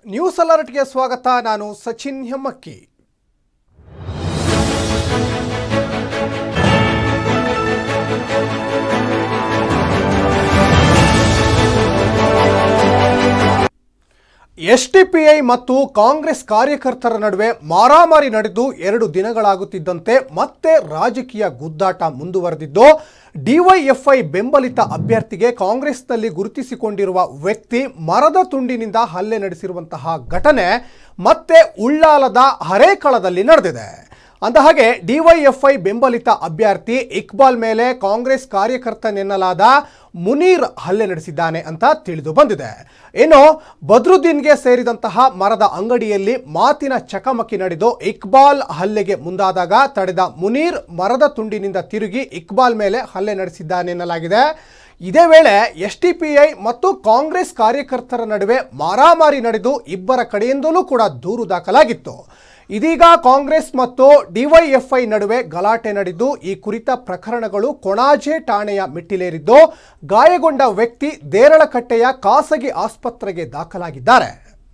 news ಅಲರ್ಟ್ಗೆ ಸ್ವಾಗತ ನಾನು Sachin ಹೆಮ್ಮಕ್ಕಿ SDPI ಮತ್ತು ಕಾಂಗ್ರೆಸ್ ಕಾರ್ಯಕರ್ತರ ನಡುವೆ ಮಾರಾಮಾರಿ ನಡೆದು ಎರಡು ದಿನಗಳಾಗುತ್ತಿದ್ದಂತೆ ಮತ್ತೆ ರಾಜಕೀಯ ಗುದ್ದಾಟ ಮುಂದುವರೆದಿದ್ದು ಡಿವೈಎಫ್ಐ ಬೆಂಬಲಿತ ಅಭ್ಯರ್ಥಿಗೆ ಕಾಂಗ್ರೆಸ್ನಲ್ಲಿ ಗುರುತಿಸಿಕೊಂಡಿರುವ ವ್ಯಕ್ತಿ ಮರದ ತುಂಡಿನಿಂದ ಹಲ್ಲೆ ನಡೆಸಿರುವಂತಹ ಘಟನೆ ಮತ್ತೆ ಉಳ್ಳಾಲದ ಹರೇಕಳದಲ್ಲಿ ನಡೆದಿದೆ ಅಂದಹಾಗೆ ಡಿವೈಎಫ್ಐ ಬೆಂಬಲಿತ ಅಭ್ಯರ್ಥಿ ಇಕ್ಬಾಲ್ ಮೇಲೆ ಕಾಂಗ್ರೆಸ್ ಕಾರ್ಯಕರ್ತನೆನ್ನಲಾದ ಮುನೀರ್ ಹಲ್ಲೆ ನಡೆಸಿದ್ದಾನೆ ಅಂತ ತಿಳಿದು ಬಂದಿದೆ ಇನ್ನು ಬದ್ರುದ್ದೀನ್ಗೆ ಸೇರಿದಂತಹ ಮರದ ಅಂಗಡಿಯಲ್ಲಿ ಮಾತಿನ ಚಕಮಕಿ ನಡೆದು ಇಕ್ಬಾಲ್ ಹಲ್ಲೆಗೆ ಮುಂದಾದಾಗ ತಡೆದ ಮುನೀರ್ ಮರದ ತುಂಡಿನಿಂದ ತಿರುಗಿ ಇಕ್ಬಾಲ್ ಮೇಲೆ ಹಲ್ಲೆ ನಡೆಸಿದ್ದಾನೆನ್ನಲಾಗಿದೆ ಇದೇ ವೇಳೆ ಎಸ್ಟಿಪಿಐ ಮತ್ತು ಕಾಂಗ್ರೆಸ್ ಕಾರ್ಯಕರ್ತರ ನಡುವೆ ಮಾರಾಮಾರಿ ನಡೆದು ಇಬ್ಬರ ಕಡೆಯಿಂದಲೂ ಕೂಡ ದೂರು ದಾಖಲಾಗಿತ್ತು ಇದೀಗ ಕಾಂಗ್ರೆಸ್ ಮತ್ತು ಡಿವೈಎಫ್ಐ ನಡುವೆ ಗಲಾಟೆ ನಡೆದು ಈ ಕುರಿತ ಪ್ರಕರಣಗಳು ಕೊಣಾಜೆ ಠಾಣೆಯ ಮೆಟ್ಟಿಲೇರಿದ್ದು ಗಾಯಗೊಂಡ ವ್ಯಕ್ತಿ ದೇರಳಕಟ್ಟೆಯ ಖಾಸಗಿ ಆಸ್ಪತ್ರೆಗೆ ದಾಖಲಾಗಿದ್ದಾರೆ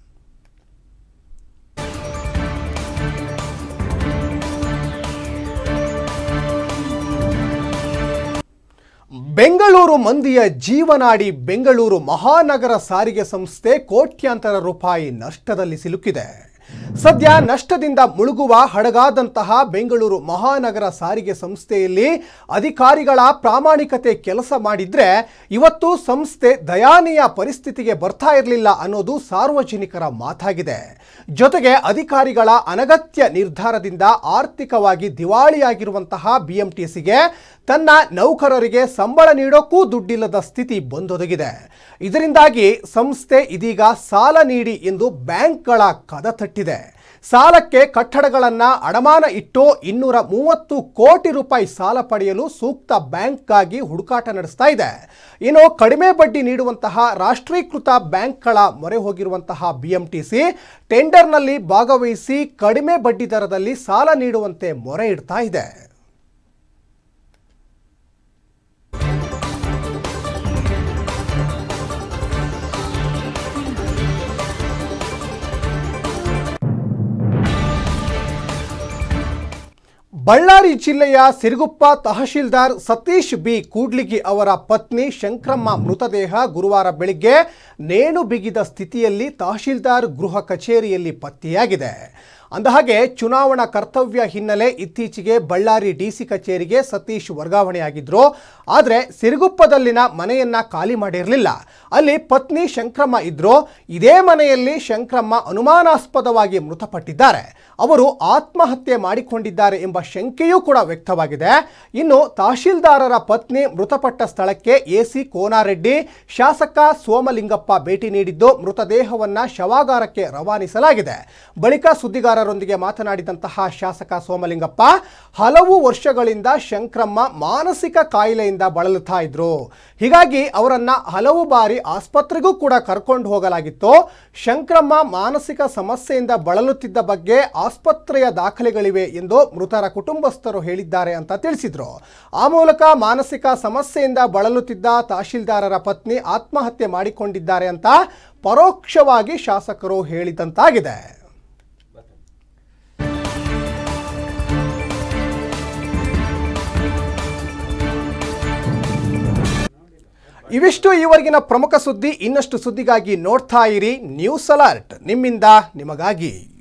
ಬೆಂಗಳೂರು ಮಂದಿಯ ಜೀವನಾಡಿ ಬೆಂಗಳೂರು ಮಹಾನಗರ ಸಾರಿಗೆ ಸಂಸ್ಥೆ ಕೋಟ್ಯಾಂತರ ರೂಪಾಯಿ ನಷ್ಟದಲ್ಲಿ ಸಿಲುಕಿದೆ ಸದ್ಯ ನಷ್ಟದಿಂದ ಮುಳುಗುವ ಹಡಗಾದಂತಹ ಬೆಂಗಳೂರು ಮಹಾನಗರ ಸಾರಿಗೆ ಸಂಸ್ಥೆಯಲ್ಲಿ ಅಧಿಕಾರಿಗಳ ಪ್ರಾಮಾಣಿಕತೆ ಕೆಲಸ ಮಾಡಿದ್ರೆ ಇವತ್ತು ಸಂಸ್ಥೆ ದಯಾನೀಯ ಪರಿಸ್ಥಿತಿಗೆ ಬರ್ತಾ ಇರಲಿಲ್ಲ ಅನ್ನೋದು ಸಾರ್ವಜನಿಕರ ಮಾತಾಗಿದೆ ಜೊತೆಗೆ ಅಧಿಕಾರಿಗಳ ಅನಗತ್ಯ ನಿರ್ಧಾರದಿಂದ ಆರ್ಥಿಕವಾಗಿ ದಿವಾಳಿಯಾಗಿರುವಂತಹ ಬಿಎಂಟಿಸಿಗೆ ತನ್ನ ನೌಕರರಿಗೆ ಸಂಬಳ ನೀಡೋಕ್ಕೂ ದುಡ್ಡಿಲ್ಲದ ಸ್ಥಿತಿ ಬಂದೊದಗಿದೆ ಇದರಿಂದಾಗಿ ಸಂಸ್ಥೆ ಇದೀಗ ಸಾಲ ನೀಡಿ ಎಂದು ಬ್ಯಾಂಕ್ಗಳ ಕದ ತಟ್ಟಿದೆ ಸಾಲಕ್ಕೆ ಕಟ್ಟಡಗಳನ್ನು ಅಡಮಾನ ಇಟ್ಟು ಇನ್ನೂರ ಮೂವತ್ತು ಕೋಟಿ ರೂಪಾಯಿ ಸಾಲ ಪಡೆಯಲು ಸೂಕ್ತ ಬ್ಯಾಂಕ್ಗಾಗಿ ಹುಡುಕಾಟ ನಡೆಸ್ತಾ ಇದೆ ಇನ್ನು ಕಡಿಮೆ ಬಡ್ಡಿ ನೀಡುವಂತಹ ರಾಷ್ಟ್ರೀಕೃತ ಬ್ಯಾಂಕ್ಗಳ ಮೊರೆ ಹೋಗಿರುವಂತಹ ಬಿಎಂಟಿಸಿ ಟೆಂಡರ್ನಲ್ಲಿ ಭಾಗವಹಿಸಿ ಕಡಿಮೆ ಬಡ್ಡಿ ದರದಲ್ಲಿ ಸಾಲ ನೀಡುವಂತೆ ಮೊರೆ ಇಡ್ತಾ ಇದೆ ಬಳ್ಳಾರಿ ಜಿಲ್ಲೆಯ ಸಿರುಗುಪ್ಪ ತಹಶೀಲ್ದಾರ್ ಸತೀಶ್ ಬಿ ಕೂಡ್ಲಿಗಿ ಅವರ ಪತ್ನಿ ಶಂಕ್ರಮ್ಮ ಮೃತದೇಹ ಗುರುವಾರ ಬೆಳಿಗ್ಗೆ ನೇಣು ಬಿಗಿದ ಸ್ಥಿತಿಯಲ್ಲಿ ತಹಶೀಲ್ದಾರ್ ಗೃಹ ಕಚೇರಿಯಲ್ಲಿ ಪತ್ತೆಯಾಗಿದೆ ಅಂದಹಾಗೆ ಚುನಾವಣಾ ಕರ್ತವ್ಯ ಹಿನ್ನೆಲೆ ಇತ್ತೀಚೆಗೆ ಬಳ್ಳಾರಿ ಡಿಸಿ ಕಚೇರಿಗೆ ಸತೀಶ್ ವರ್ಗಾವಣೆಯಾಗಿದ್ರು ಆದರೆ ಸಿರುಗುಪ್ಪದಲ್ಲಿನ ಮನೆಯನ್ನ ಖಾಲಿ ಮಾಡಿರಲಿಲ್ಲ ಅಲ್ಲಿ ಪತ್ನಿ ಶಂಕ್ರಮ್ಮ ಇದ್ರು ಇದೇ ಮನೆಯಲ್ಲಿ ಶಂಕ್ರಮ್ಮ ಅನುಮಾನಾಸ್ಪದವಾಗಿ ಮೃತಪಟ್ಟಿದ್ದಾರೆ ಅವರು ಆತ್ಮಹತ್ಯೆ ಮಾಡಿಕೊಂಡಿದ್ದಾರೆ ಎಂಬ ಶಂಕೆಯೂ ಕೂಡ ವ್ಯಕ್ತವಾಗಿದೆ ಇನ್ನು ತಹಶೀಲ್ದಾರರ ಪತ್ನಿ ಮೃತಪಟ್ಟ ಸ್ಥಳಕ್ಕೆ ಎಸಿ ಕೋನಾರೆಡ್ಡಿ ಶಾಸಕ ಸೋಮಲಿಂಗಪ್ಪ ಭೇಟಿ ನೀಡಿದ್ದು ಮೃತದೇಹವನ್ನ ಶವಾಗಾರಕ್ಕೆ ರವಾನಿಸಲಾಗಿದೆ ಬಳಿಕ ಸುದ್ದಿಗಾರರೊಂದಿಗೆ ಮಾತನಾಡಿದಂತಹ ಶಾಸಕ ಸೋಮಲಿಂಗಪ್ಪ ಹಲವು ವರ್ಷಗಳಿಂದ ಶಂಕ್ರಮ್ಮ ಮಾನಸಿಕ ಕಾಯಿಲೆಯಿಂದ ಬಳಲುತ್ತಾ ಇದ್ರು ಹೀಗಾಗಿ ಅವರನ್ನ ಹಲವು ಬಾರಿ ಆಸ್ಪತ್ರೆಗೂ ಕೂಡ ಕರ್ಕೊಂಡು ಹೋಗಲಾಗಿತ್ತು ಶಂಕ್ರಮ್ಮ ಮಾನಸಿಕ ಸಮಸ್ಯೆಯಿಂದ ಬಳಲುತ್ತಿದ್ದ ಬಗ್ಗೆ ಆಸ್ಪತ್ರೆಯ ದಾಖಲೆಗಳಿವೆ ಎಂದು ಮೃತರ ಕುಟುಂಬಸ್ಥರು ಹೇಳಿದ್ದಾರೆ ಅಂತ ತಿಳಿಸಿದ್ರು ಆ ಮೂಲಕ ಮಾನಸಿಕ ಸಮಸ್ಯೆಯಿಂದ ಬಳಲುತ್ತಿದ್ದ ತಹಶೀಲ್ದಾರರ ಪತ್ನಿ ಆತ್ಮಹತ್ಯೆ ಮಾಡಿಕೊಂಡಿದ್ದಾರೆ ಅಂತ ಪರೋಕ್ಷವಾಗಿ ಶಾಸಕರು ಹೇಳಿದಂತಾಗಿದೆ ಇವಿಷ್ಟು ಈವರೆಗಿನ ಪ್ರಮುಖ ಸುದ್ದಿ ಇನ್ನಷ್ಟು ಸುದ್ದಿಗಾಗಿ ನೋಡ್ತಾ ಇರಿ ನ್ಯೂಸ್ ಅಲರ್ಟ್ ನಿಮ್ಮಿಂದ ನಿಮಗಾಗಿ